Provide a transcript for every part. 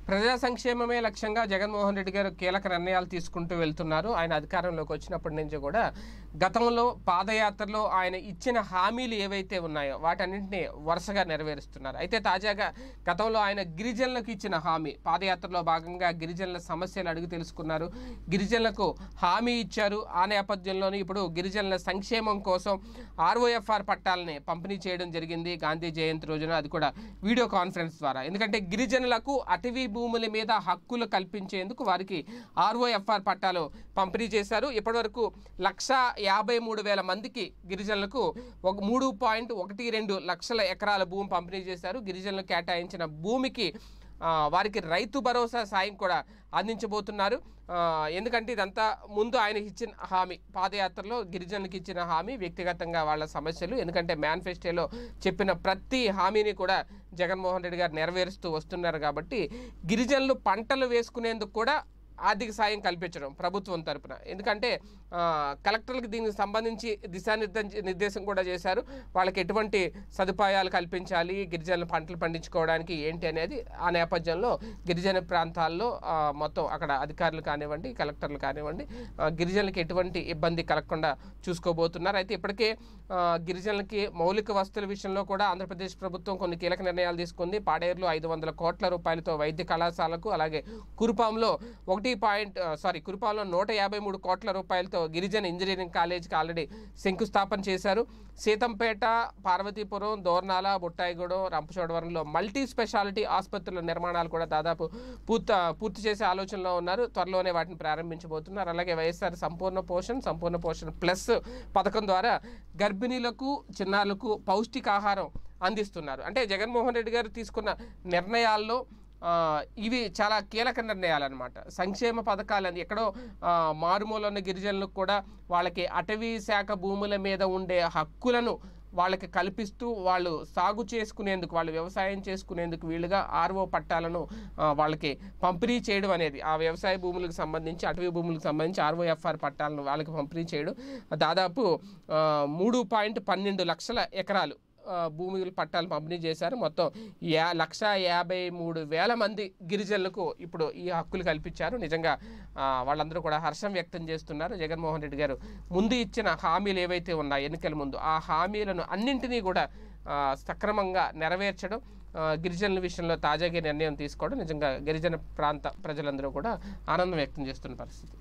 ప్రజా సంక్షేమమే లక్ష్యంగా జగన్మోహన్ రెడ్డి గారు కీలక నిర్ణయాలు తీసుకుంటూ వెళ్తున్నారు ఆయన అధికారంలోకి వచ్చినప్పటి నుంచి కూడా గతంలో పాదయాత్రలో ఆయన ఇచ్చిన హామీలు ఏవైతే ఉన్నాయో వాటన్నింటినీ వరుసగా నెరవేరుస్తున్నారు అయితే తాజాగా గతంలో ఆయన గిరిజనులకు ఇచ్చిన హామీ పాదయాత్రలో భాగంగా గిరిజనుల సమస్యలు అడిగి తెలుసుకున్నారు గిరిజనులకు హామీ ఇచ్చారు ఆ నేపథ్యంలోనే ఇప్పుడు గిరిజనుల సంక్షేమం కోసం ఆర్ఓఎఫ్ఆర్ పట్టాలని పంపిణీ చేయడం జరిగింది గాంధీ జయంతి రోజున అది కూడా వీడియో కాన్ఫరెన్స్ ద్వారా ఎందుకంటే గిరిజనులకు అటవీ భూముల మీద హక్కులు కల్పించేందుకు వారికి ఆర్ఓఎఫ్ఆర్ పట్టాలు పంపిణీ చేశారు ఇప్పటివరకు లక్ష యాభై మూడు వేల మందికి గిరిజనులకు ఒక మూడు పాయింట్ ఒకటి రెండు లక్షల ఎకరాల భూమి పంపిణీ చేశారు గిరిజనులు కేటాయించిన భూమికి ఆ, వారికి రైతు భరోసా సాయం కూడా అందించబోతున్నారు ఆ, ఎందుకంటే ఇదంతా ముందు ఆయనకి ఇచ్చిన హామీ పాదయాత్రలో గిరిజనులకు ఇచ్చిన హామీ వ్యక్తిగతంగా వాళ్ళ సమస్యలు ఎందుకంటే మేనిఫెస్టోలో చెప్పిన ప్రతి హామీని కూడా జగన్మోహన్ రెడ్డి గారు నెరవేరుస్తూ వస్తున్నారు కాబట్టి గిరిజనులు పంటలు వేసుకునేందుకు కూడా ఆర్థిక సాయం కల్పించడం ప్రభుత్వం తరపున ఎందుకంటే ఆ, కలెక్టర్లకు దీనికి సంబంధించి దిశానిర్దేశం నిర్దేశం కూడా చేశారు వాళ్ళకి ఎటువంటి సదుపాయాలు కల్పించాలి గిరిజనులు పంటలు పండించుకోవడానికి ఏంటి అనేది ఆ నేపథ్యంలో గిరిజన ప్రాంతాల్లో ఆ, మొత్తం అక్కడ అధికారులు కానివ్వండి కలెక్టర్లు కానివ్వండి ఆ, గిరిజనులకు ఎటువంటి ఇబ్బంది కలగకుండా చూసుకోబోతున్నారు అయితే ఇప్పటికే ఆ, గిరిజనులకి మౌలిక వస్తువుల విషయంలో కూడా ఆంధ్రప్రదేశ్ ప్రభుత్వం కొన్ని కీలక నిర్ణయాలు తీసుకుంది పాడేరులో ఐదు వందల కోట్ల రూపాయలతో వైద్య కళాశాలకు అలాగే కురుపాంలో ఒకటి పాయింట్ సారీ కురుపాంలో నూట యాభై మూడు కోట్ల రూపాయలతో గిరిజన ఇంజనీరింగ్ కాలేజీకి ఆల్రెడీ శంకుస్థాపన చేశారు సీతంపేట పార్వతీపురం దోర్నాల బుట్టాయిగూడెం రంపచోడవరంలో మల్టీ స్పెషాలిటీ ఆసుపత్రుల నిర్మాణాలు కూడా దాదాపు పూర్త పూర్తి చేసే ఆలోచనలో ఉన్నారు త్వరలోనే వాటిని ప్రారంభించబోతున్నారు అలాగే వైఎస్ఆర్ సంపూర్ణ పోషణ్ సంపూర్ణ పోషణ్ ప్లస్ పథకం ద్వారా గర్భిణీలకు చిన్నారులకు పౌష్టికాహారం అందిస్తున్నారు అంటే జగన్మోహన్ రెడ్డి గారు తీసుకున్న నిర్ణయాల్లో ఆ, ఇవి చాలా కీలక నిర్ణయాలు అనమాట సంక్షేమ పథకాలని ఎక్కడో ఆ, మారుమూల ఉన్న గిరిజనులకు కూడా వాళ్ళకి అటవీ శాఖ భూముల మీద ఉండే హక్కులను వాళ్ళకి కల్పిస్తూ వాళ్ళు సాగు చేసుకునేందుకు వాళ్ళు వ్యవసాయం చేసుకునేందుకు వీలుగా ఆర్ఓ పట్టాలను ఆ, వాళ్ళకి పంపిణీ చేయడం అనేది ఆ వ్యవసాయ భూములకు సంబంధించి అటవీ భూములకు సంబంధించి ఆర్ఓఎఫ్ఆర్ పట్టాలను వాళ్ళకి పంపిణీ చేయడం దాదాపు ఆ, మూడు పాయింట్ పన్నెండు లక్షల ఎకరాలు ఆ, భూముల పట్టాలు పంపిణీ చేశారు మొత్తం యా లక్ష యాభై మూడు వేల మంది గిరిజనులకు ఇప్పుడు ఈ హక్కులు కల్పించారు నిజంగా ఆ, వాళ్ళందరూ కూడా హర్షం వ్యక్తం చేస్తున్నారు జగన్మోహన్ రెడ్డి గారు ముందు ఇచ్చిన హామీలు ఏవైతే ఉన్నాయో ఎన్నికల ముందు ఆ హామీలను అన్నింటినీ కూడా ఆ, సక్రమంగా నెరవేర్చడం ఆ, గిరిజనుల విషయంలో తాజాగా నిర్ణయం తీసుకోవడం నిజంగా గిరిజన ప్రాంత ప్రజలందరూ కూడా ఆనందం వ్యక్తం చేస్తున్న పరిస్థితి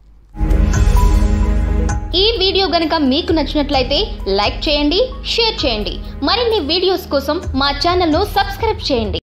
ఈ వీడియో గనుక మీకు నచ్చినట్లయితే లైక్ చేయండి షేర్ చేయండి మరిన్ని వీడియోస్ కోసం మా ఛానల్ను సబ్స్క్రైబ్ చేయండి